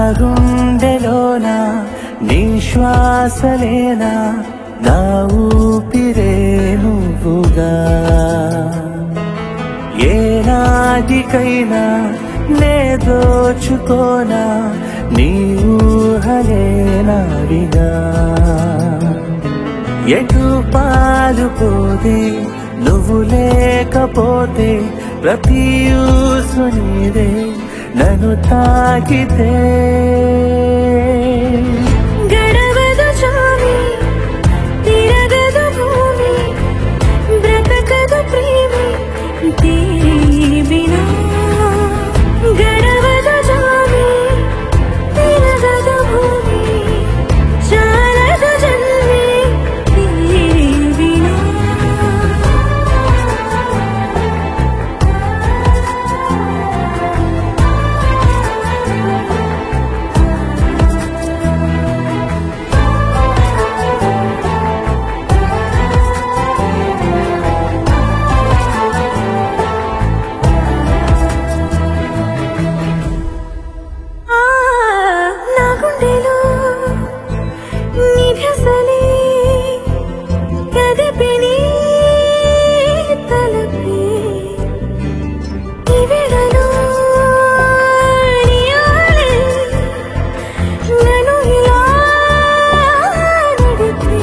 గుండెలోన నీ శ్వాసలేనా నా ఊపిరే నువ్వుగా ఏనాటికైనా నే దోచుకోనా నీ ఊహలే నాడిగా ఎటు పాలుపోతే నువ్వు లేకపోతే ప్రతి ఊసు నీదే నన్ను తాకితే గడవదు చావి తిరగదు భూమి బ్రతకదు ప్రేమి తేరి బినా గడవదు చావి తిరగదు భూమి చాలదు జన్మే తేరి బినా ఆ నా గుండెలో నిధసలే కదిపిని తలపే ఇవిడలో నియాలే నన్ను ఇలా నడిపే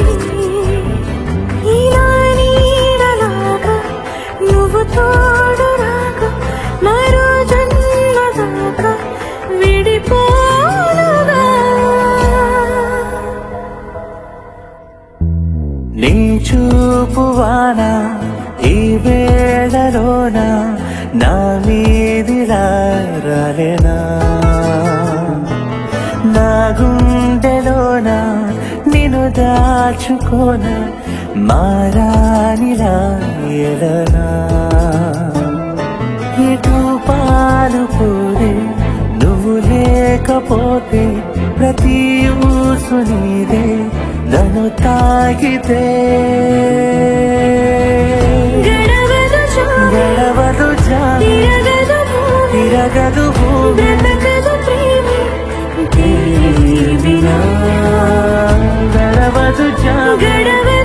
ఇలా నీడలాగా నువ్వు తోడు రాగా మరో జన్మ దాకా విడిపోనుగా నీ చూపువాన ఈ వేళలోన నా మీది రాలేనా నా గుండెలోన నిన్ను దాచుకోన మారానిలా ఎడనా ఎటు పాలుపోదే నువ్వు లేకపోతే ప్రతి ఊసు నీదే నన్ను తాకితే గడవదు చావి గడవదు జామి తిరగదు భూమి తిరగదు భూమి బ్రతకదు ప్రేమి నీ బినా గడవదు జామి గడవదు